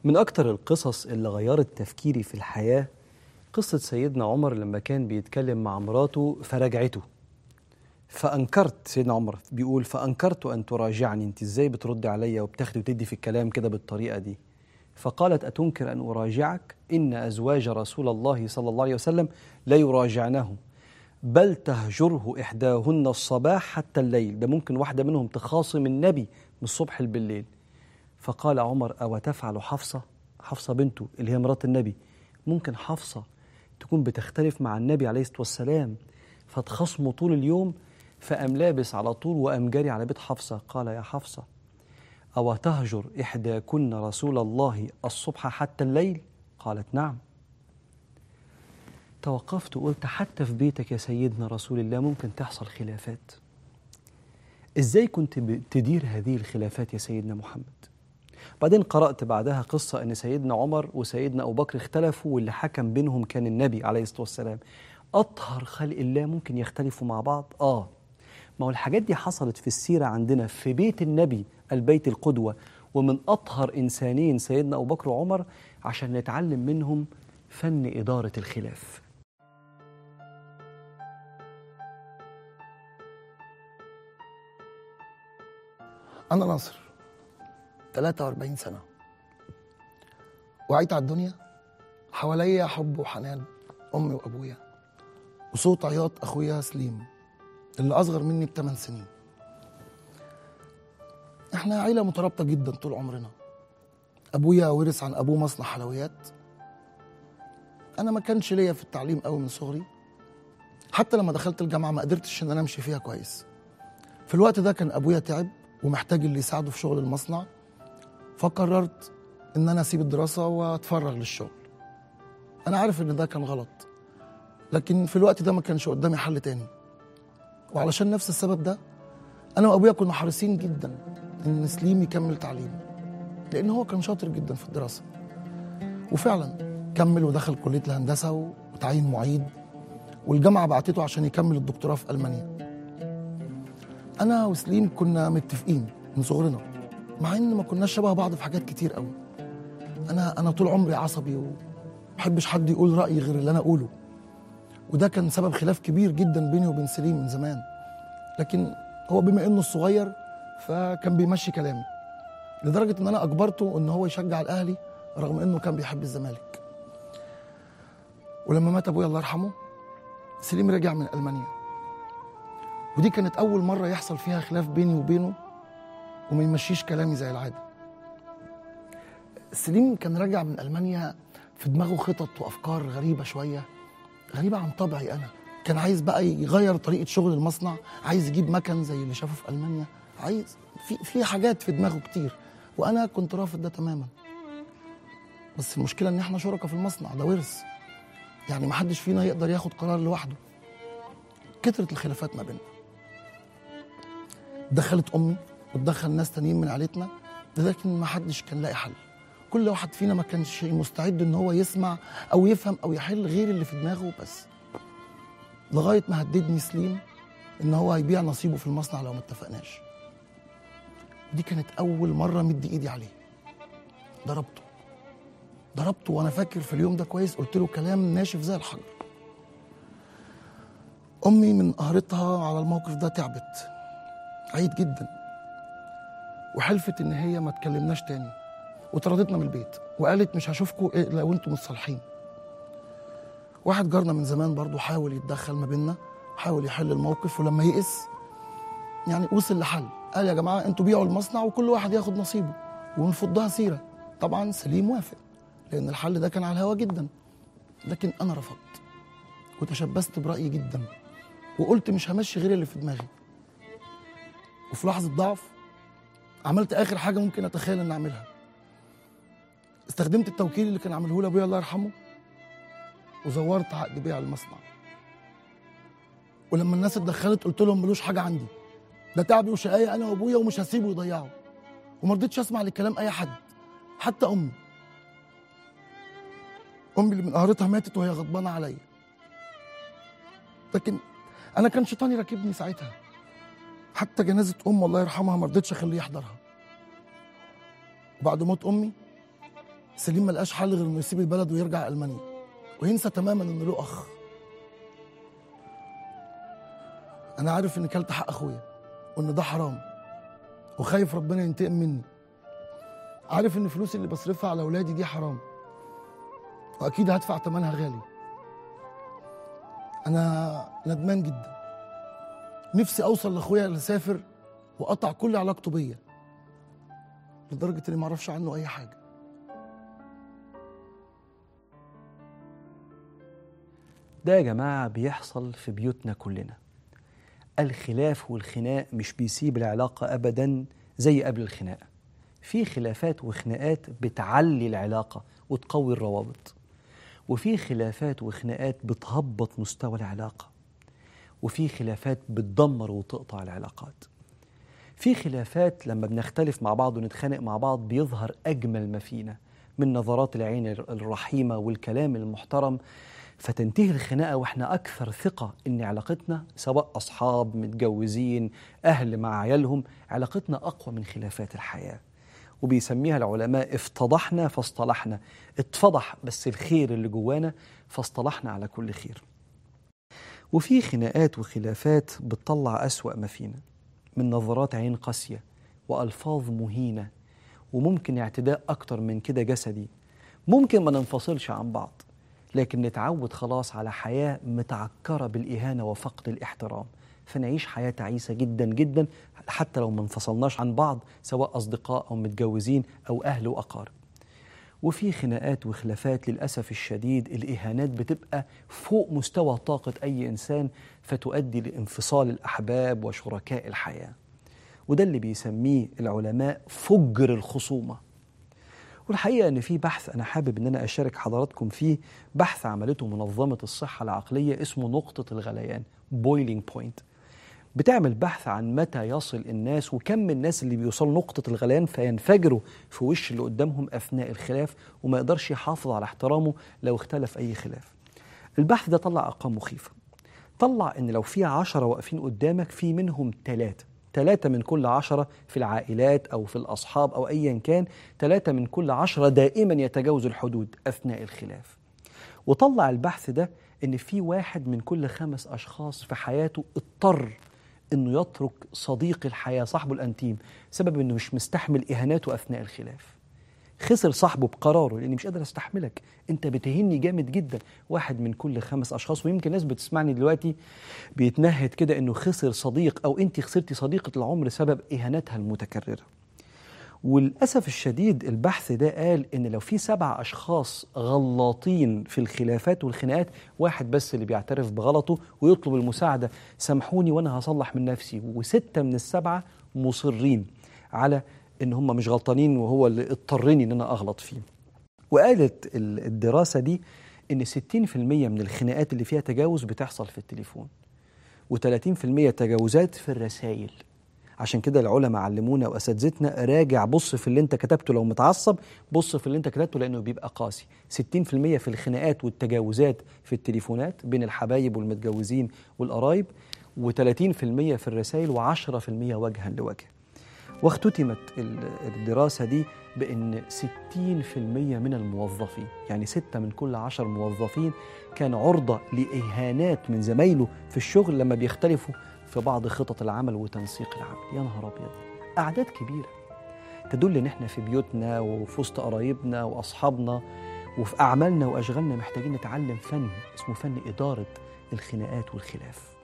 من أكتر القصص اللي غيرت تفكيري في الحياة قصة سيدنا عمر لما كان بيتكلم مع مراته فرجعته فأنكرت سيدنا عمر بيقول فأنكرت أن تراجعني أنت إزاي بتردي عليا وبتاخدي وتدي في الكلام كده بالطريقة دي فقالت أتنكر أن أراجعك إن أزواج رسول الله صلى الله عليه وسلم لا يراجعنه بل تهجره إحداهن الصباح حتى الليل ده ممكن واحدة منهم تخاصم النبي من الصبح بالليل فقال عمر أو تفعل حفصة حفصة بنته اللي هي مرات النبي ممكن حفصة تكون بتختلف مع النبي عليه الصلاة والسلام فتخصمه طول اليوم فأم لابس على طول وأم جاري على بيت حفصة قال يا حفصة أو تهجر إحداكن رسول الله الصبح حتى الليل قالت نعم توقفت وقلت حتى في بيتك يا سيدنا رسول الله ممكن تحصل خلافات ازاي كنت تدير هذه الخلافات يا سيدنا محمد بعدين قرأت بعدها قصة أن سيدنا عمر وسيدنا أبو بكر اختلفوا واللي حكم بينهم كان النبي عليه الصلاة والسلام أطهر خلق الله ممكن يختلفوا مع بعض آه ما هو الحاجات دي حصلت في السيرة عندنا في بيت النبي البيت القدوة ومن أطهر إنسانين سيدنا أبو بكر وعمر عشان نتعلم منهم فن إدارة الخلاف أنا ناصر 43 سنة وعيت على الدنيا حواليا حب وحنان أمي وأبويا وصوت عياط أخويا سليم اللي أصغر مني بثمان سنين إحنا عيلة مترابطة جدا طول عمرنا أبويا ورث عن أبوه مصنع حلويات أنا ما كانش ليا في التعليم قوي من صغري حتى لما دخلت الجامعة ما قدرتش إن أنا أمشي فيها كويس في الوقت ده كان أبويا تعب ومحتاج اللي يساعده في شغل المصنع فقررت ان انا اسيب الدراسه واتفرغ للشغل انا عارف ان ده كان غلط لكن في الوقت ده ما كانش قدامي حل تاني وعلشان نفس السبب ده انا وابويا كنا حريصين جدا ان سليم يكمل تعليمه لان هو كان شاطر جدا في الدراسه وفعلا كمل ودخل كليه الهندسه وتعين معيد والجامعه بعتته عشان يكمل الدكتوراه في المانيا انا وسليم كنا متفقين من صغرنا مع ان ما كناش شبه بعض في حاجات كتير قوي انا انا طول عمري عصبي وما بحبش حد يقول رايي غير اللي انا اقوله وده كان سبب خلاف كبير جدا بيني وبين سليم من زمان لكن هو بما انه الصغير فكان بيمشي كلامي لدرجه ان انا اجبرته ان هو يشجع الاهلي رغم انه كان بيحب الزمالك ولما مات ابويا الله يرحمه سليم رجع من المانيا ودي كانت اول مره يحصل فيها خلاف بيني وبينه وما يمشيش كلامي زي العاده سليم كان راجع من المانيا في دماغه خطط وافكار غريبه شويه غريبه عن طبعي انا كان عايز بقى يغير طريقه شغل المصنع عايز يجيب مكن زي اللي شافه في المانيا عايز في في حاجات في دماغه كتير وانا كنت رافض ده تماما بس المشكله ان احنا شركاء في المصنع ده ورث يعني ما حدش فينا يقدر ياخد قرار لوحده كترت الخلافات ما بيننا دخلت امي وتدخل ناس تانيين من عيلتنا لكن ما حدش كان لاقي حل كل واحد فينا ما كانش مستعد ان هو يسمع او يفهم او يحل غير اللي في دماغه بس لغايه ما هددني سليم ان هو هيبيع نصيبه في المصنع لو ما اتفقناش دي كانت اول مره مد ايدي عليه ضربته ضربته وانا فاكر في اليوم ده كويس قلت له كلام ناشف زي الحجر امي من قهرتها على الموقف ده تعبت عيت جدا وحلفت ان هي ما تكلمناش تاني وطردتنا من البيت وقالت مش هشوفكم الا وانتم متصالحين واحد جارنا من زمان برضو حاول يتدخل ما بيننا حاول يحل الموقف ولما يئس يعني وصل لحل قال يا جماعه انتوا بيعوا المصنع وكل واحد ياخد نصيبه ونفضها سيره طبعا سليم وافق لان الحل ده كان على الهوا جدا لكن انا رفضت وتشبثت برايي جدا وقلت مش همشي غير اللي في دماغي وفي لحظه ضعف عملت اخر حاجه ممكن اتخيل ان اعملها استخدمت التوكيل اللي كان عامله لي ابويا الله يرحمه وزورت عقد بيع المصنع ولما الناس اتدخلت قلت لهم ملوش حاجه عندي ده تعبي وشقايا انا وابويا ومش هسيبه يضيعه وما رضيتش اسمع لكلام اي حد حتى امي امي اللي من قهرتها ماتت وهي غضبانه عليا لكن انا كان شيطاني راكبني ساعتها حتى جنازه ام الله يرحمها ما رضيتش اخليه يحضرها وبعد موت امي سليم ما لقاش حل غير انه يسيب البلد ويرجع المانيا وينسى تماما انه له اخ انا عارف اني كلت حق اخويا وان ده حرام وخايف ربنا ينتقم مني عارف ان فلوسي اللي بصرفها على اولادي دي حرام واكيد هدفع ثمنها غالي انا ندمان جدا نفسي اوصل لاخويا اللي سافر وقطع كل علاقته بيا لدرجه اني ما اعرفش عنه اي حاجه ده يا جماعة بيحصل في بيوتنا كلنا الخلاف والخناق مش بيسيب العلاقة أبدا زي قبل الخناقة في خلافات وخناقات بتعلي العلاقة وتقوي الروابط وفي خلافات وخناقات بتهبط مستوى العلاقة وفي خلافات بتدمر وتقطع العلاقات في خلافات لما بنختلف مع بعض ونتخانق مع بعض بيظهر أجمل ما فينا من نظرات العين الرحيمة والكلام المحترم فتنتهي الخناقة واحنا أكثر ثقة إن علاقتنا سواء أصحاب متجوزين أهل مع عيالهم علاقتنا أقوى من خلافات الحياة وبيسميها العلماء افتضحنا فاصطلحنا اتفضح بس الخير اللي جوانا فاصطلحنا على كل خير وفي خناقات وخلافات بتطلع أسوأ ما فينا من نظرات عين قاسية وألفاظ مهينة وممكن اعتداء أكتر من كده جسدي ممكن ما ننفصلش عن بعض لكن نتعود خلاص على حياة متعكرة بالإهانة وفقد الاحترام فنعيش حياة تعيسة جدا جدا حتى لو ما انفصلناش عن بعض سواء أصدقاء أو متجوزين أو أهل وأقارب وفي خناقات وخلافات للأسف الشديد الإهانات بتبقى فوق مستوى طاقة أي إنسان فتؤدي لانفصال الأحباب وشركاء الحياة وده اللي بيسميه العلماء فجر الخصومة والحقيقة أن في بحث أنا حابب أن أنا أشارك حضراتكم فيه بحث عملته منظمة الصحة العقلية اسمه نقطة الغليان بويلينج بوينت بتعمل بحث عن متى يصل الناس وكم من الناس اللي بيوصلوا نقطة الغليان فينفجروا في وش اللي قدامهم أثناء الخلاف وما يقدرش يحافظ على احترامه لو اختلف أي خلاف البحث ده طلع أرقام مخيفة طلع إن لو في عشرة واقفين قدامك في منهم ثلاثة ثلاثة من كل عشرة في العائلات أو في الأصحاب أو أيا كان ثلاثة من كل عشرة دائما يتجاوز الحدود أثناء الخلاف وطلع البحث ده إن في واحد من كل خمس أشخاص في حياته اضطر إنه يترك صديق الحياة صاحبه الأنتيم سبب إنه مش مستحمل إهاناته أثناء الخلاف خسر صاحبه بقراره لاني مش قادر استحملك انت بتهني جامد جدا واحد من كل خمس اشخاص ويمكن ناس بتسمعني دلوقتي بيتنهد كده انه خسر صديق او انت خسرتي صديقه العمر سبب اهاناتها المتكرره وللاسف الشديد البحث ده قال ان لو في سبع اشخاص غلاطين في الخلافات والخناقات واحد بس اللي بيعترف بغلطه ويطلب المساعده سامحوني وانا هصلح من نفسي وسته من السبعه مصرين على ان هم مش غلطانين وهو اللي اضطرني ان انا اغلط فيه وقالت الدراسه دي ان 60% من الخناقات اللي فيها تجاوز بتحصل في التليفون و30% تجاوزات في الرسائل عشان كده العلماء علمونا واساتذتنا راجع بص في اللي انت كتبته لو متعصب بص في اللي انت كتبته لانه بيبقى قاسي 60% في الخناقات والتجاوزات في التليفونات بين الحبايب والمتجوزين والقرايب و30% في الرسائل و10% وجها لوجه واختتمت الدراسة دي بأن 60% من الموظفين يعني ستة من كل عشر موظفين كان عرضة لإهانات من زمايله في الشغل لما بيختلفوا في بعض خطط العمل وتنسيق العمل يا نهار أبيض أعداد كبيرة تدل إن إحنا في بيوتنا وفي وسط قرايبنا وأصحابنا وفي أعمالنا وأشغالنا محتاجين نتعلم فن اسمه فن إدارة الخناقات والخلاف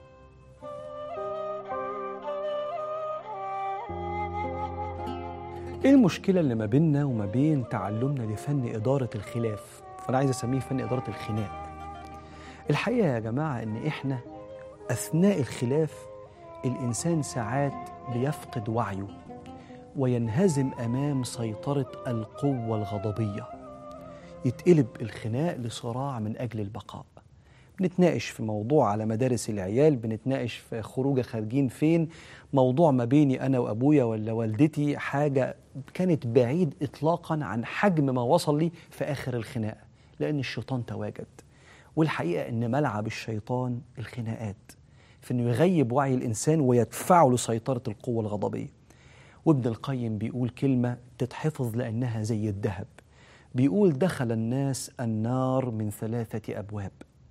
ايه المشكله اللي ما بيننا وما بين تعلمنا لفن اداره الخلاف فانا عايز اسميه فن اداره الخناق الحقيقه يا جماعه ان احنا اثناء الخلاف الانسان ساعات بيفقد وعيه وينهزم امام سيطره القوه الغضبيه يتقلب الخناق لصراع من اجل البقاء بنتناقش في موضوع على مدارس العيال بنتناقش في خروجه خارجين فين موضوع ما بيني انا وابويا ولا والدتي حاجه كانت بعيد اطلاقا عن حجم ما وصل لي في اخر الخناقه لان الشيطان تواجد والحقيقه ان ملعب الشيطان الخناقات في انه يغيب وعي الانسان ويدفعه لسيطره القوه الغضبيه وابن القيم بيقول كلمه تتحفظ لانها زي الذهب بيقول دخل الناس النار من ثلاثة أبواب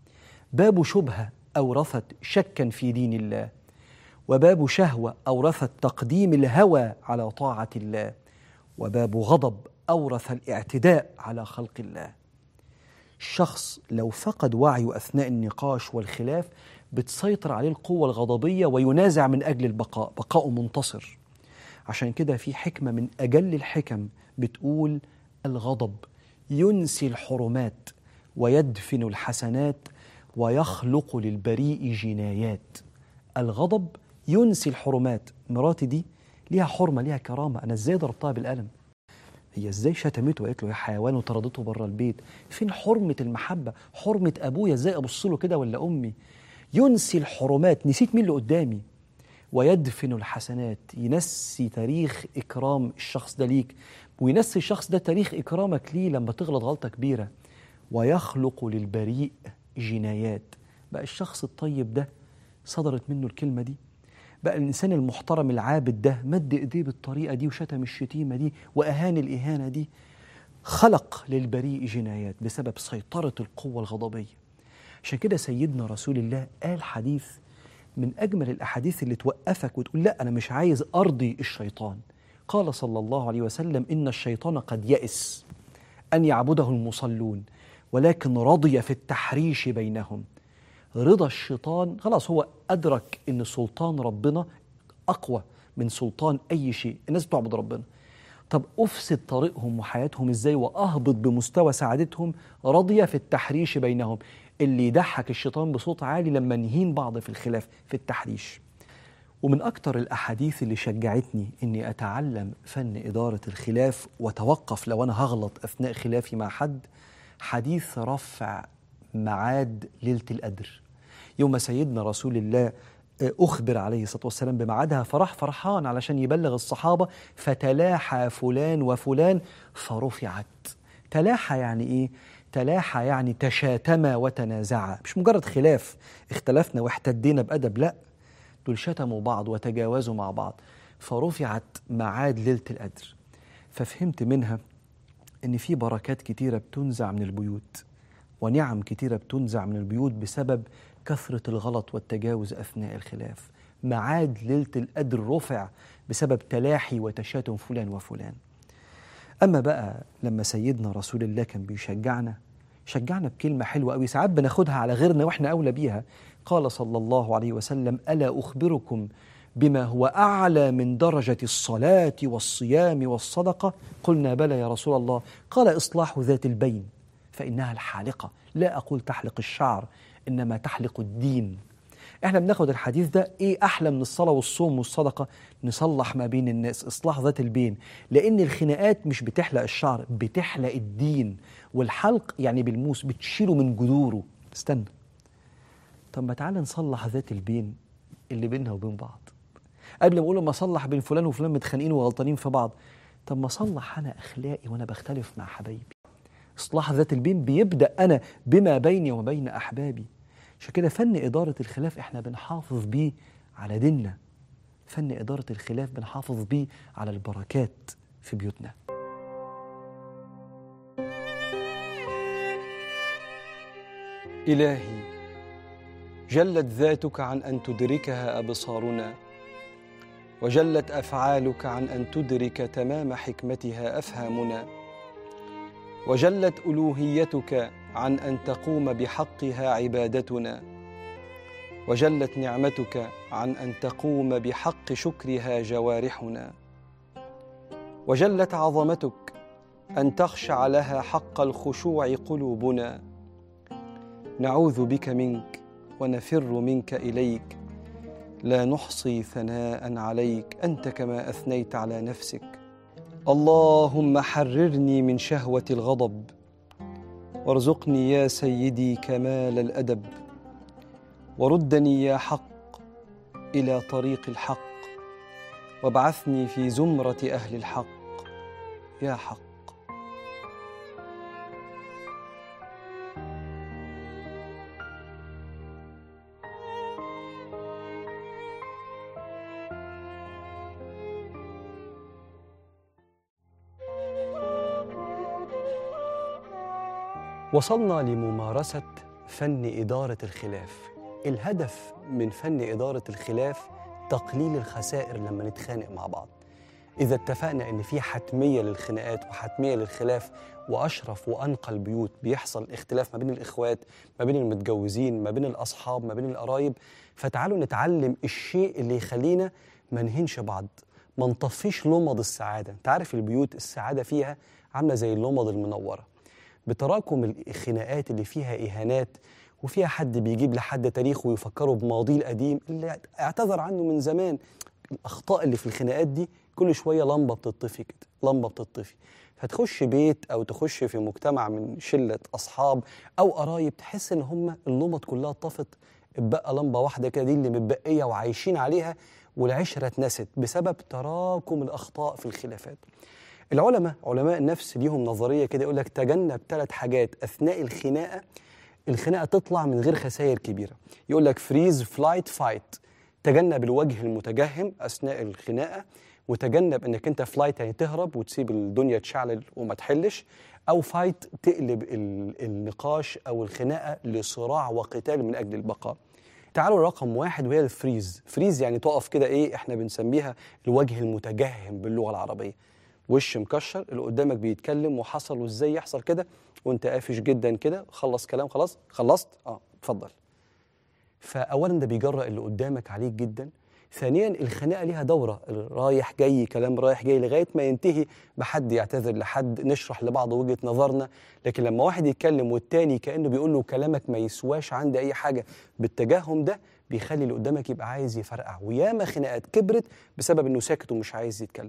باب شبهة أورثت شكا في دين الله وباب شهوة أورثت تقديم الهوى على طاعة الله وباب غضب أورث الاعتداء على خلق الله الشخص لو فقد وعيه أثناء النقاش والخلاف بتسيطر عليه القوة الغضبية وينازع من أجل البقاء بقاؤه منتصر عشان كده في حكمة من أجل الحكم بتقول الغضب ينسي الحرمات ويدفن الحسنات ويخلق للبريء جنايات الغضب ينسي الحرمات مراتي دي ليها حرمة ليها كرامة أنا إزاي ضربتها بالقلم هي ازاي شتمته وقالت له يا حيوان وطردته بره البيت فين حرمة المحبة حرمة أبويا ازاي أبص له كده ولا أمي ينسي الحرمات نسيت مين اللي قدامي ويدفن الحسنات ينسي تاريخ إكرام الشخص ده ليك وينسي الشخص ده تاريخ إكرامك ليه لما تغلط غلطة كبيرة ويخلق للبريء جنايات بقى الشخص الطيب ده صدرت منه الكلمة دي بقى الإنسان المحترم العابد ده مد إيديه بالطريقة دي وشتم الشتيمة دي وأهان الإهانة دي خلق للبريء جنايات بسبب سيطرة القوة الغضبية عشان كده سيدنا رسول الله قال حديث من أجمل الأحاديث اللي توقفك وتقول لا أنا مش عايز أرضي الشيطان قال صلى الله عليه وسلم إن الشيطان قد يئس أن يعبده المصلون ولكن رضي في التحريش بينهم رضا الشيطان خلاص هو أدرك أن سلطان ربنا أقوى من سلطان أي شيء الناس بتعبد ربنا طب أفسد طريقهم وحياتهم إزاي وأهبط بمستوى سعادتهم رضي في التحريش بينهم اللي يضحك الشيطان بصوت عالي لما نهين بعض في الخلاف في التحريش ومن أكتر الأحاديث اللي شجعتني إني أتعلم فن إدارة الخلاف وتوقف لو أنا هغلط أثناء خلافي مع حد حديث رفع معاد ليلة القدر يوم سيدنا رسول الله أخبر عليه الصلاة والسلام بميعادها فراح فرحان علشان يبلغ الصحابة فتلاحى فلان وفلان فرفعت تلاحى يعني إيه؟ تلاحى يعني تشاتما وتنازعا مش مجرد خلاف اختلفنا واحتدينا بأدب لا دول شتموا بعض وتجاوزوا مع بعض فرفعت معاد ليلة القدر ففهمت منها إن في بركات كتيرة بتنزع من البيوت ونعم كتيرة بتنزع من البيوت بسبب كثرة الغلط والتجاوز أثناء الخلاف معاد ليلة القدر رفع بسبب تلاحي وتشاتم فلان وفلان أما بقى لما سيدنا رسول الله كان بيشجعنا شجعنا بكلمة حلوة أوي ساعات بناخدها على غيرنا وإحنا أولى بيها قال صلى الله عليه وسلم ألا أخبركم بما هو أعلى من درجة الصلاة والصيام والصدقة قلنا بلى يا رسول الله قال إصلاح ذات البين فإنها الحالقة لا أقول تحلق الشعر إنما تحلق الدين احنا بناخد الحديث ده ايه احلى من الصلاه والصوم والصدقه نصلح ما بين الناس اصلاح ذات البين لان الخناقات مش بتحلق الشعر بتحلق الدين والحلق يعني بالموس بتشيله من جذوره استنى طب ما تعالى نصلح ذات البين اللي بيننا وبين بعض قبل ما اقول ما اصلح بين فلان وفلان متخانقين وغلطانين في بعض طب ما اصلح انا اخلاقي وانا بختلف مع حبايبي اصلاح ذات البين بيبدا انا بما بيني وبين احبابي عشان كده فن إدارة الخلاف إحنا بنحافظ بيه على ديننا فن إدارة الخلاف بنحافظ بيه على البركات في بيوتنا إلهي جلت ذاتك عن أن تدركها أبصارنا وجلت أفعالك عن أن تدرك تمام حكمتها أفهامنا وجلت ألوهيتك عن ان تقوم بحقها عبادتنا وجلت نعمتك عن ان تقوم بحق شكرها جوارحنا وجلت عظمتك ان تخشع لها حق الخشوع قلوبنا نعوذ بك منك ونفر منك اليك لا نحصي ثناء عليك انت كما اثنيت على نفسك اللهم حررني من شهوه الغضب وارزقني يا سيدي كمال الادب وردني يا حق الى طريق الحق وابعثني في زمره اهل الحق يا حق وصلنا لممارسة فن إدارة الخلاف الهدف من فن إدارة الخلاف تقليل الخسائر لما نتخانق مع بعض إذا اتفقنا إن في حتمية للخناقات وحتمية للخلاف وأشرف وأنقى البيوت بيحصل اختلاف ما بين الإخوات ما بين المتجوزين ما بين الأصحاب ما بين القرايب فتعالوا نتعلم الشيء اللي يخلينا ما نهنش بعض ما نطفيش لمض السعادة انت عارف البيوت السعادة فيها عاملة زي اللمض المنورة بتراكم الخناقات اللي فيها إهانات وفيها حد بيجيب لحد تاريخه ويفكره بماضيه القديم اللي اعتذر عنه من زمان الأخطاء اللي في الخناقات دي كل شوية لمبة بتطفي كده لمبة بتطفي فتخش بيت أو تخش في مجتمع من شلة أصحاب أو قرايب تحس إن هم اللمض كلها طفت اتبقى لمبة واحدة كده دي اللي متبقية وعايشين عليها والعشرة اتنست بسبب تراكم الأخطاء في الخلافات العلماء علماء النفس ليهم نظريه كده يقول لك تجنب ثلاث حاجات اثناء الخناقه الخناقه تطلع من غير خسائر كبيره يقول لك فريز فلايت فايت تجنب الوجه المتجهم اثناء الخناقه وتجنب انك انت فلايت يعني تهرب وتسيب الدنيا تشعلل وما تحلش او فايت تقلب ال- النقاش او الخناقه لصراع وقتال من اجل البقاء تعالوا رقم واحد وهي الفريز فريز يعني تقف كده ايه احنا بنسميها الوجه المتجهم باللغه العربيه وش مكشر اللي قدامك بيتكلم وحصل وازاي يحصل كده وانت قافش جدا كده خلص كلام خلاص خلصت اه اتفضل فاولا ده بيجرأ اللي قدامك عليك جدا ثانيا الخناقه ليها دوره رايح جاي كلام رايح جاي لغايه ما ينتهي بحد يعتذر لحد نشرح لبعض وجهه نظرنا لكن لما واحد يتكلم والتاني كانه بيقول له كلامك ما يسواش عندي اي حاجه بالتجاهم ده بيخلي اللي قدامك يبقى عايز يفرقع وياما خناقات كبرت بسبب انه ساكت ومش عايز يتكلم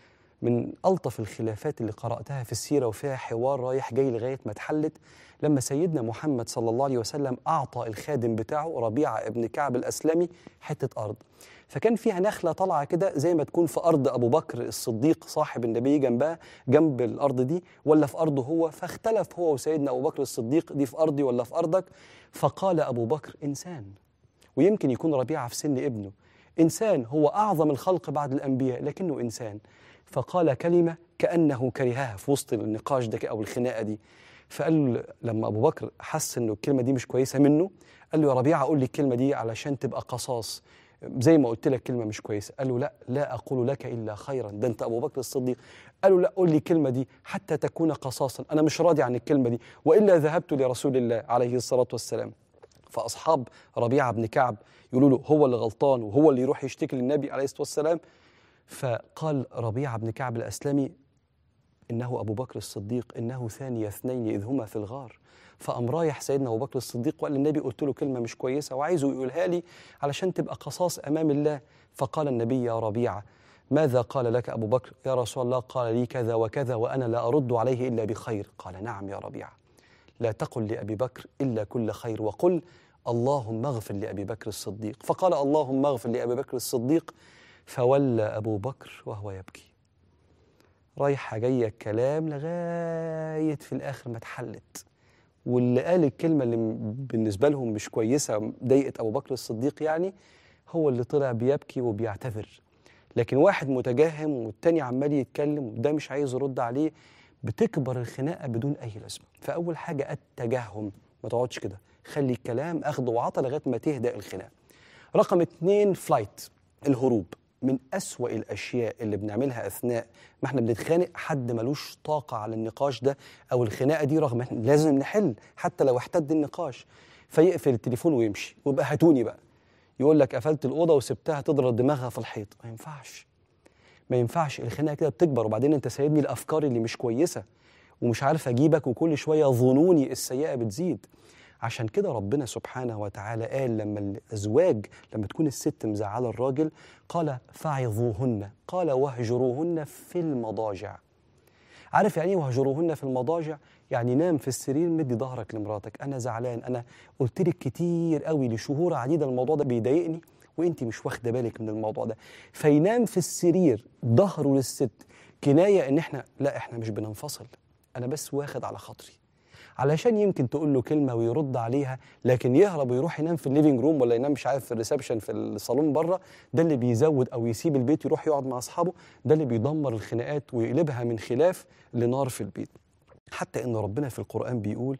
من ألطف الخلافات اللي قرأتها في السيرة وفيها حوار رايح جاي لغاية ما اتحلت لما سيدنا محمد صلى الله عليه وسلم أعطى الخادم بتاعه ربيعة ابن كعب الأسلمي حتة أرض فكان فيها نخلة طالعة كده زي ما تكون في أرض أبو بكر الصديق صاحب النبي جنبها جنب الأرض دي ولا في أرضه هو فاختلف هو وسيدنا أبو بكر الصديق دي في أرضي ولا في أرضك فقال أبو بكر إنسان ويمكن يكون ربيعة في سن ابنه إنسان هو أعظم الخلق بعد الأنبياء لكنه إنسان فقال كلمة كأنه كرهها في وسط النقاش ده أو الخناقة دي فقال له لما أبو بكر حس إنه الكلمة دي مش كويسة منه قال له يا ربيعة قول لي الكلمة دي علشان تبقى قصاص زي ما قلت لك كلمة مش كويسة قال له لا لا أقول لك إلا خيرا ده أنت أبو بكر الصديق قال له لا قول لي الكلمة دي حتى تكون قصاصا أنا مش راضي عن الكلمة دي وإلا ذهبت لرسول الله عليه الصلاة والسلام فأصحاب ربيعة بن كعب يقولوا له هو اللي غلطان وهو اللي يروح يشتكي للنبي عليه الصلاة والسلام فقال ربيعة بن كعب الأسلمي إنه أبو بكر الصديق إنه ثاني اثنين إذ هما في الغار فقام رايح سيدنا أبو بكر الصديق وقال للنبي قلت له كلمة مش كويسة وعايزه يقولها لي علشان تبقى قصاص أمام الله فقال النبي يا ربيعة ماذا قال لك أبو بكر يا رسول الله قال لي كذا وكذا وأنا لا أرد عليه إلا بخير قال نعم يا ربيعة لا تقل لأبي بكر إلا كل خير وقل اللهم اغفر لأبي بكر الصديق فقال اللهم اغفر لأبي بكر الصديق فولى أبو بكر وهو يبكي رايحة جاية الكلام لغاية في الآخر ما اتحلت واللي قال الكلمة اللي م- بالنسبة لهم مش كويسة ضايقت أبو بكر الصديق يعني هو اللي طلع بيبكي وبيعتذر لكن واحد متجهم والتاني عمال يتكلم وده مش عايز يرد عليه بتكبر الخناقة بدون أي لازمة فأول حاجة التجهم ما تقعدش كده خلي الكلام أخذ وعطى لغاية ما تهدأ الخناقة رقم اتنين فلايت الهروب من أسوأ الأشياء اللي بنعملها أثناء ما احنا بنتخانق حد ملوش طاقة على النقاش ده أو الخناقة دي رغم احنا لازم نحل حتى لو احتد النقاش فيقفل التليفون ويمشي ويبقى هاتوني بقى يقول لك قفلت الأوضة وسبتها تضرب دماغها في الحيط ما ينفعش ما ينفعش الخناقة كده بتكبر وبعدين أنت سايبني الأفكار اللي مش كويسة ومش عارف أجيبك وكل شوية ظنوني السيئة بتزيد عشان كده ربنا سبحانه وتعالى قال لما الأزواج لما تكون الست مزعلة الراجل قال فعظوهن قال واهجروهن في المضاجع عارف يعني ايه واهجروهن في المضاجع يعني نام في السرير مدي ظهرك لمراتك انا زعلان انا قلت لك كتير قوي لشهور عديده الموضوع ده بيضايقني وانت مش واخده بالك من الموضوع ده فينام في السرير ظهره للست كنايه ان احنا لا احنا مش بننفصل انا بس واخد على خاطري علشان يمكن تقول له كلمه ويرد عليها لكن يهرب ويروح ينام في الليفينج روم ولا ينام مش عارف في الريسبشن في الصالون بره ده اللي بيزود او يسيب البيت يروح يقعد مع اصحابه ده اللي بيدمر الخناقات ويقلبها من خلاف لنار في البيت حتى ان ربنا في القران بيقول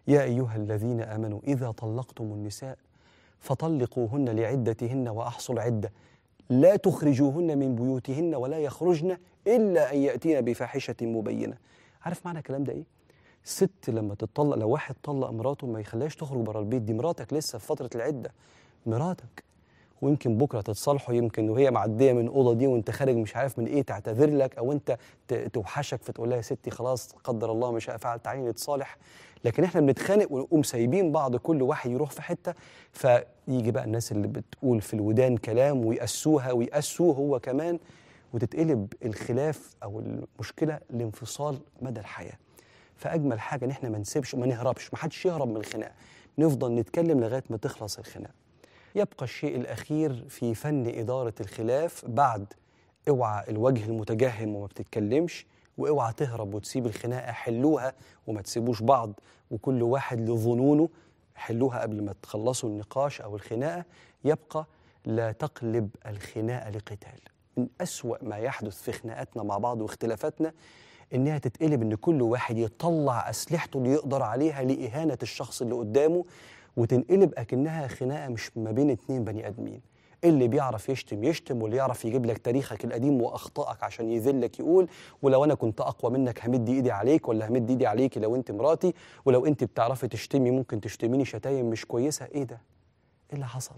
يا ايها الذين امنوا اذا طلقتم النساء فطلقوهن لعدتهن واحصوا العده لا تخرجوهن من بيوتهن ولا يخرجن الا ان ياتين بفاحشه مبينه عارف معنى الكلام ده ايه الست لما تطلق لو واحد طلق مراته ما يخليهاش تخرج بره البيت دي مراتك لسه في فتره العده مراتك ويمكن بكره تتصالحوا يمكن وهي معديه من الاوضه دي وانت خارج مش عارف من ايه تعتذر لك او انت ت- توحشك فتقول لها يا ستي خلاص قدر الله ما شاء فعل تعالي نتصالح لكن احنا بنتخانق ونقوم سايبين بعض كل واحد يروح في حته فيجي بقى الناس اللي بتقول في الودان كلام ويأسوها ويأسوه هو كمان وتتقلب الخلاف او المشكله لانفصال مدى الحياه فاجمل حاجه ان احنا ما نسيبش ما نهربش ما حدش يهرب من الخناقه نفضل نتكلم لغايه ما تخلص الخناقه يبقى الشيء الأخير في فن إدارة الخلاف بعد اوعى الوجه المتجهم وما بتتكلمش واوعى تهرب وتسيب الخناقة حلوها وما تسيبوش بعض وكل واحد لظنونه حلوها قبل ما تخلصوا النقاش أو الخناقة يبقى لا تقلب الخناقة لقتال من أسوأ ما يحدث في خناقاتنا مع بعض واختلافاتنا إنها تتقلب إن كل واحد يطلع أسلحته اللي يقدر عليها لإهانة الشخص اللي قدامه وتنقلب اكنها خناقه مش ما بين اتنين بني ادمين اللي بيعرف يشتم يشتم واللي يعرف يجيب لك تاريخك القديم واخطائك عشان يذلك يقول ولو انا كنت اقوى منك همد ايدي عليك ولا همد ايدي عليكي لو انت مراتي ولو انت بتعرفي تشتمي ممكن تشتميني شتايم مش كويسه ايه ده ايه اللي حصل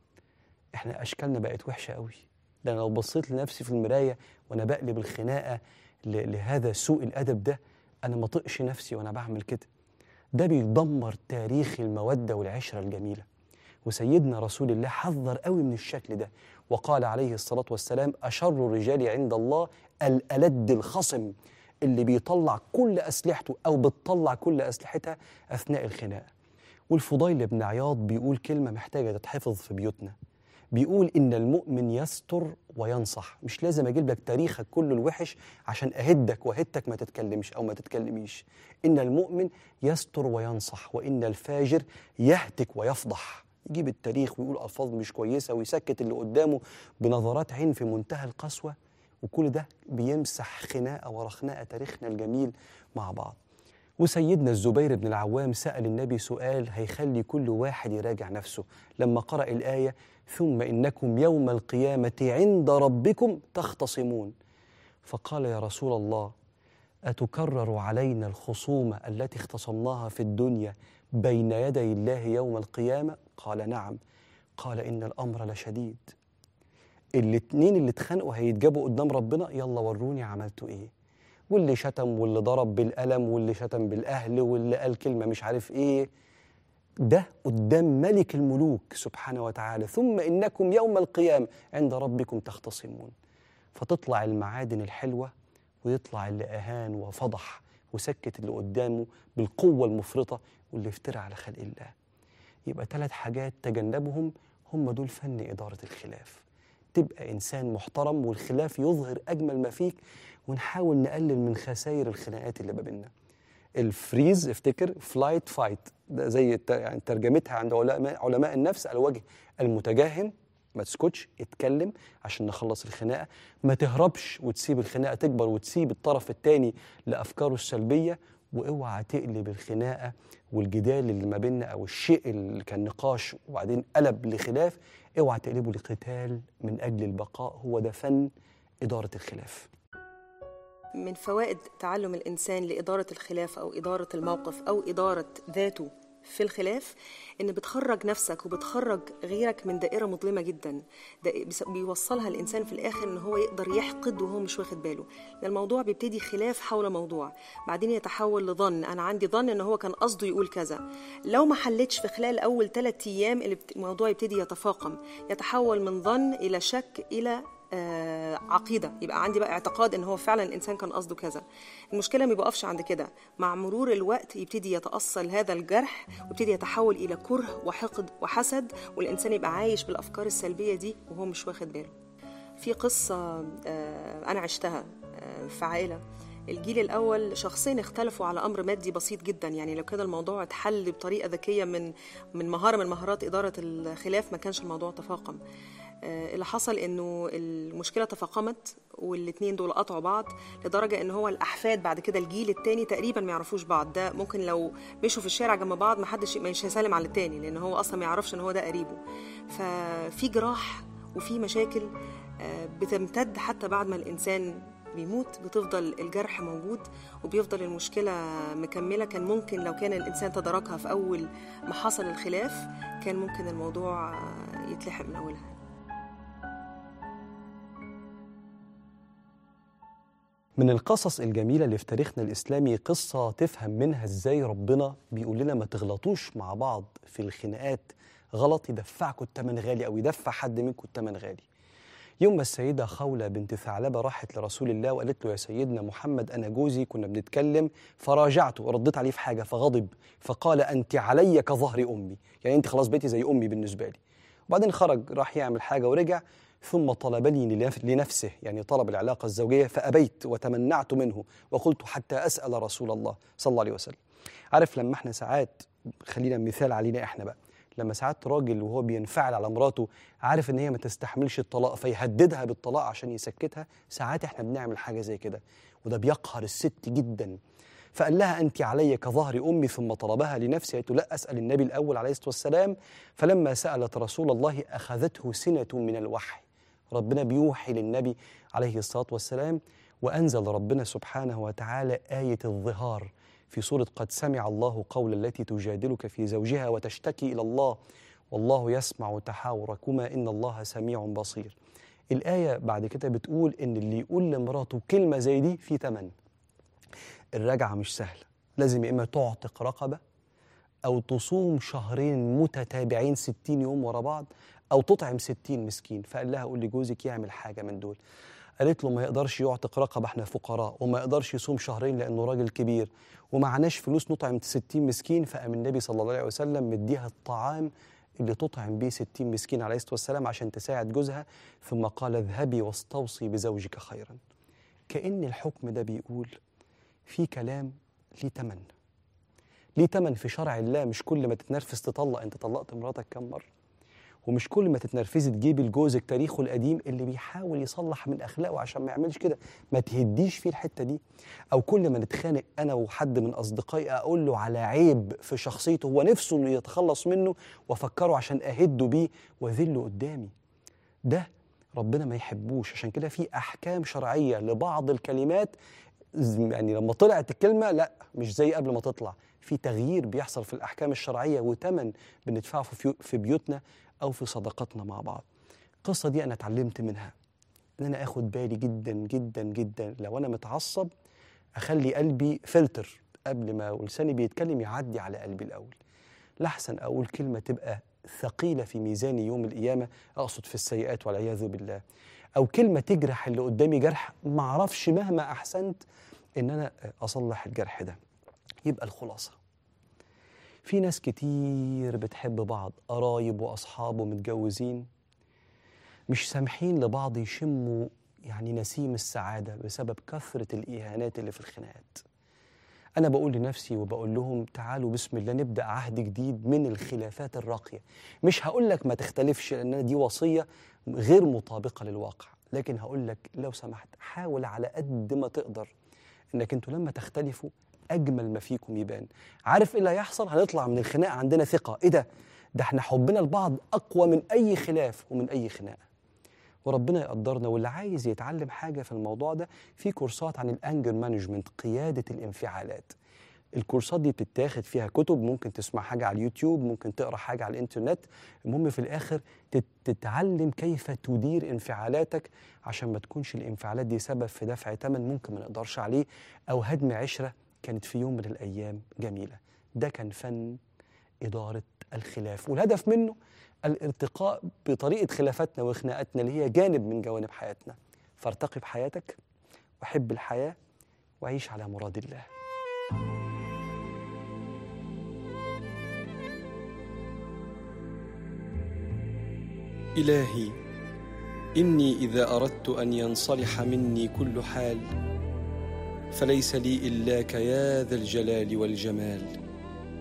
احنا اشكالنا بقت وحشه قوي ده انا لو بصيت لنفسي في المرايه وانا بقلب الخناقه ل- لهذا سوء الادب ده انا ما طقش نفسي وانا بعمل كده ده بيدمر تاريخ المودة والعشرة الجميلة وسيدنا رسول الله حذر قوي من الشكل ده وقال عليه الصلاة والسلام أشر الرجال عند الله الألد الخصم اللي بيطلع كل أسلحته أو بتطلع كل أسلحتها أثناء الخناقة والفضيل بن عياض بيقول كلمة محتاجة تتحفظ في بيوتنا بيقول إن المؤمن يستر وينصح مش لازم أجيب لك تاريخك كله الوحش عشان أهدك وأهدتك ما تتكلمش أو ما تتكلميش إن المؤمن يستر وينصح وإن الفاجر يهتك ويفضح يجيب التاريخ ويقول ألفاظ مش كويسة ويسكت اللي قدامه بنظرات عين في منتهى القسوة وكل ده بيمسح خناقة ورا خناقة تاريخنا الجميل مع بعض وسيدنا الزبير بن العوام سأل النبي سؤال هيخلي كل واحد يراجع نفسه لما قرأ الآية ثم إنكم يوم القيامة عند ربكم تختصمون فقال يا رسول الله أتكرر علينا الخصومة التي اختصمناها في الدنيا بين يدي الله يوم القيامة قال نعم قال إن الأمر لشديد الاتنين اللي اتخانقوا هيتجابوا قدام ربنا يلا وروني عملتوا ايه واللي شتم واللي ضرب بالقلم واللي شتم بالاهل واللي قال كلمه مش عارف ايه ده قدام ملك الملوك سبحانه وتعالى ثم انكم يوم القيامه عند ربكم تختصمون فتطلع المعادن الحلوه ويطلع اللي اهان وفضح وسكت اللي قدامه بالقوه المفرطه واللي افترى على خلق الله يبقى ثلاث حاجات تجنبهم هم دول فن اداره الخلاف تبقى انسان محترم والخلاف يظهر اجمل ما فيك ونحاول نقلل من خسائر الخناقات اللي ما بيننا الفريز افتكر فلايت فايت ده زي الت- يعني ترجمتها عند علماء علماء النفس الوجه المتجهم ما تسكتش اتكلم عشان نخلص الخناقه ما تهربش وتسيب الخناقه تكبر وتسيب الطرف الثاني لافكاره السلبيه واوعى تقلب الخناقه والجدال اللي ما بيننا او الشيء اللي كان نقاش وبعدين قلب لخلاف اوعى تقلبه لقتال من اجل البقاء هو ده فن اداره الخلاف من فوائد تعلم الإنسان لإدارة الخلاف أو إدارة الموقف أو إدارة ذاته في الخلاف إن بتخرج نفسك وبتخرج غيرك من دائرة مظلمة جدا ده بيس- بيوصلها الإنسان في الآخر إن هو يقدر يحقد وهو مش واخد باله ده الموضوع بيبتدي خلاف حول موضوع بعدين يتحول لظن أنا عندي ظن إن هو كان قصده يقول كذا لو ما حلتش في خلال أول ثلاثة أيام اللي بت- الموضوع يبتدي يتفاقم يتحول من ظن إلى شك إلى آه، عقيده يبقى عندي بقى اعتقاد ان هو فعلا الانسان كان قصده كذا المشكله ما بيقفش عند كده مع مرور الوقت يبتدي يتاصل هذا الجرح ويبتدي يتحول الى كره وحقد وحسد والانسان يبقى عايش بالافكار السلبيه دي وهو مش واخد باله في قصه آه، انا عشتها آه، في عائله الجيل الاول شخصين اختلفوا على امر مادي بسيط جدا يعني لو كده الموضوع اتحل بطريقه ذكيه من من مهاره من مهارات اداره الخلاف ما كانش الموضوع تفاقم آه، اللي حصل انه المشكله تفاقمت والاتنين دول قطعوا بعض لدرجه ان هو الاحفاد بعد كده الجيل التاني تقريبا ما يعرفوش بعض ده ممكن لو مشوا في الشارع جنب بعض ما حدش مش هيسلم على التاني لان هو اصلا ما يعرفش ان هو ده قريبه ففي جراح وفي مشاكل آه، بتمتد حتى بعد ما الانسان بيموت بتفضل الجرح موجود وبيفضل المشكلة مكملة كان ممكن لو كان الإنسان تداركها في أول ما حصل الخلاف كان ممكن الموضوع آه، يتلحق من أولها من القصص الجميلة اللي في تاريخنا الإسلامي قصة تفهم منها إزاي ربنا بيقول لنا ما تغلطوش مع بعض في الخناقات غلط يدفعكم التمن غالي أو يدفع حد منكم التمن غالي يوم ما السيدة خولة بنت ثعلبة راحت لرسول الله وقالت له يا سيدنا محمد أنا جوزي كنا بنتكلم فراجعته ورديت عليه في حاجة فغضب فقال أنت علي كظهر أمي يعني أنت خلاص بقيتي زي أمي بالنسبة لي وبعدين خرج راح يعمل حاجة ورجع ثم طلبني لنف- لنفسه يعني طلب العلاقة الزوجية فأبيت وتمنعت منه وقلت حتى أسأل رسول الله صلى الله عليه وسلم عارف لما احنا ساعات خلينا مثال علينا احنا بقى لما ساعات راجل وهو بينفعل على مراته عارف ان هي ما تستحملش الطلاق فيهددها بالطلاق عشان يسكتها ساعات احنا بنعمل حاجه زي كده وده بيقهر الست جدا فقال لها انت علي كظهر امي ثم طلبها لنفسه قالت له لا اسال النبي الاول عليه الصلاه والسلام فلما سالت رسول الله اخذته سنه من الوحي ربنا بيوحي للنبي عليه الصلاه والسلام وانزل ربنا سبحانه وتعالى ايه الظهار في سوره قد سمع الله قول التي تجادلك في زوجها وتشتكي الى الله والله يسمع تحاوركما ان الله سميع بصير الايه بعد كده بتقول ان اللي يقول لمراته كلمه زي دي في تمن الرجعه مش سهله لازم يا اما تعتق رقبه أو تصوم شهرين متتابعين ستين يوم ورا بعض أو تطعم ستين مسكين فقال لها قول لجوزك يعمل حاجة من دول قالت له ما يقدرش يعتق رقبة احنا فقراء وما يقدرش يصوم شهرين لأنه راجل كبير ومعناش فلوس نطعم ستين مسكين فقام النبي صلى الله عليه وسلم مديها الطعام اللي تطعم بيه ستين مسكين عليه الصلاة والسلام عشان تساعد جوزها ثم قال اذهبي واستوصي بزوجك خيرا كأن الحكم ده بيقول في كلام ليه تمن ليه تمن في شرع الله مش كل ما تتنرفز تطلق انت طلقت مراتك كم مره ومش كل ما تتنرفزي تجيبي لجوزك تاريخه القديم اللي بيحاول يصلح من اخلاقه عشان ما يعملش كده ما تهديش فيه الحته دي او كل ما نتخانق انا وحد من اصدقائي اقول له على عيب في شخصيته هو نفسه انه يتخلص منه وافكره عشان اهده بيه واذله قدامي ده ربنا ما يحبوش عشان كده في احكام شرعيه لبعض الكلمات ز- يعني لما طلعت الكلمه لا مش زي قبل ما تطلع في تغيير بيحصل في الاحكام الشرعيه وتمن بندفعه في فيو- في بيوتنا او في صداقاتنا مع بعض القصه دي انا اتعلمت منها ان انا اخد بالي جدا جدا جدا لو انا متعصب اخلي قلبي فلتر قبل ما لساني بيتكلم يعدي على قلبي الاول لحسن اقول كلمه تبقى ثقيله في ميزاني يوم القيامه اقصد في السيئات والعياذ بالله او كلمه تجرح اللي قدامي جرح ما اعرفش مهما احسنت ان انا اصلح الجرح ده يبقى الخلاصه في ناس كتير بتحب بعض قرايب واصحاب ومتجوزين مش سامحين لبعض يشموا يعني نسيم السعاده بسبب كثره الاهانات اللي في الخناقات أنا بقول لنفسي وبقول لهم تعالوا بسم الله نبدأ عهد جديد من الخلافات الراقية مش هقول لك ما تختلفش لأن دي وصية غير مطابقة للواقع لكن هقول لك لو سمحت حاول على قد ما تقدر إنك أنتوا لما تختلفوا أجمل ما فيكم يبان عارف إيه اللي هيحصل هنطلع من الخناقة عندنا ثقة إيه ده ده احنا حبنا لبعض أقوى من أي خلاف ومن أي خناقة وربنا يقدرنا واللي عايز يتعلم حاجه في الموضوع ده في كورسات عن الانجر مانجمنت قياده الانفعالات الكورسات دي بتتاخد فيها كتب ممكن تسمع حاجه على اليوتيوب ممكن تقرا حاجه على الانترنت المهم في الاخر تت- تتعلم كيف تدير انفعالاتك عشان ما تكونش الانفعالات دي سبب في دفع ثمن ممكن ما نقدرش عليه او هدم عشره كانت في يوم من الايام جميله ده كان فن إدارة الخلاف والهدف منه الارتقاء بطريقة خلافاتنا وخناقاتنا اللي هي جانب من جوانب حياتنا فارتقي بحياتك وحب الحياة وعيش على مراد الله إلهي إني إذا أردت أن ينصلح مني كل حال فليس لي إلاك يا ذا الجلال والجمال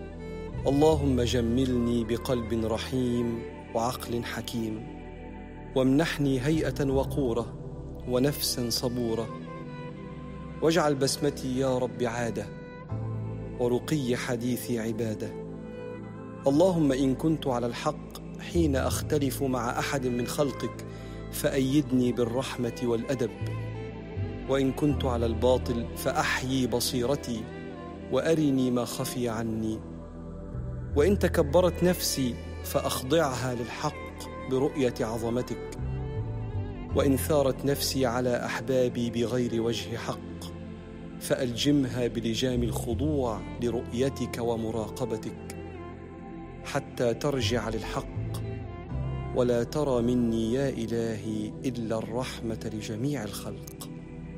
اللهم جملني بقلب رحيم وعقل حكيم وامنحني هيئة وقورة ونفسا صبورة واجعل بسمتي يا رب عادة ورقي حديثي عبادة اللهم إن كنت على الحق حين أختلف مع أحد من خلقك فأيدني بالرحمة والأدب وإن كنت على الباطل فأحيي بصيرتي وأرني ما خفي عني وإن تكبرت نفسي فأخضعها للحق برؤية عظمتك وإن ثارت نفسي على أحبابي بغير وجه حق فألجمها بلجام الخضوع لرؤيتك ومراقبتك حتى ترجع للحق ولا ترى مني يا إلهي إلا الرحمة لجميع الخلق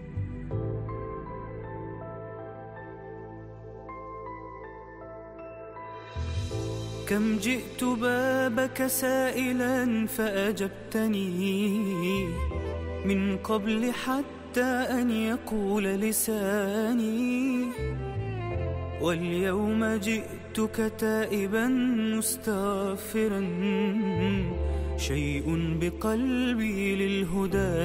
كم جئت بابك سائلا فأجبتني من قبل حتى أن يقول لساني واليوم جئتك تائبا مستغفرا شيء بقلبي للهدى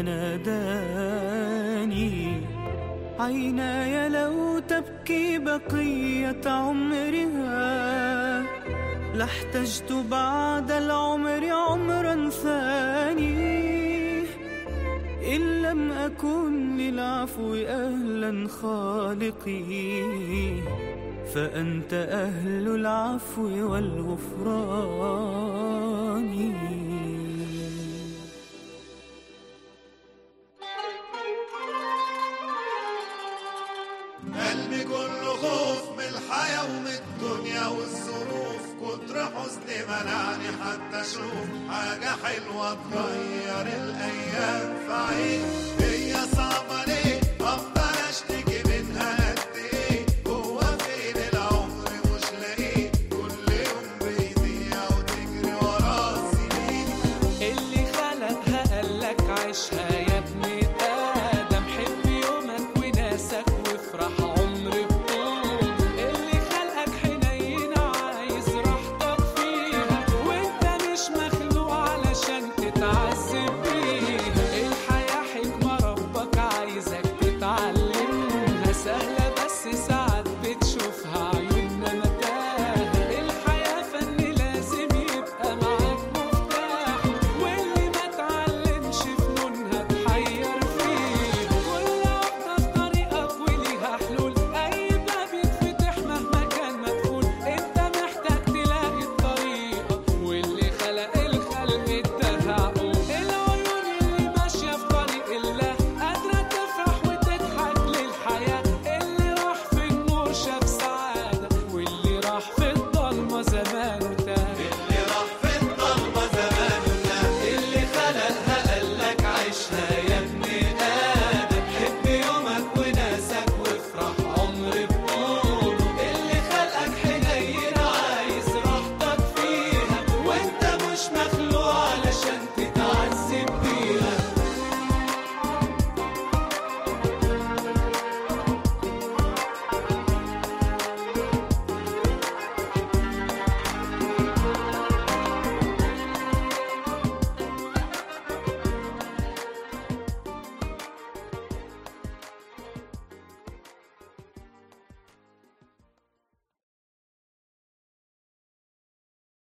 ناداني عيناي لو تبكي بقية عمرها لاحتجت بعد العمر عمرا ثاني إن لم أكن للعفو أهلا خالقي فأنت أهل العفو والغفران قلبي كله خوف من الحياة ومن الدنيا والظروف كتر حزني منعني حتى اشوف حاجة حلوة تغير الايام في عيني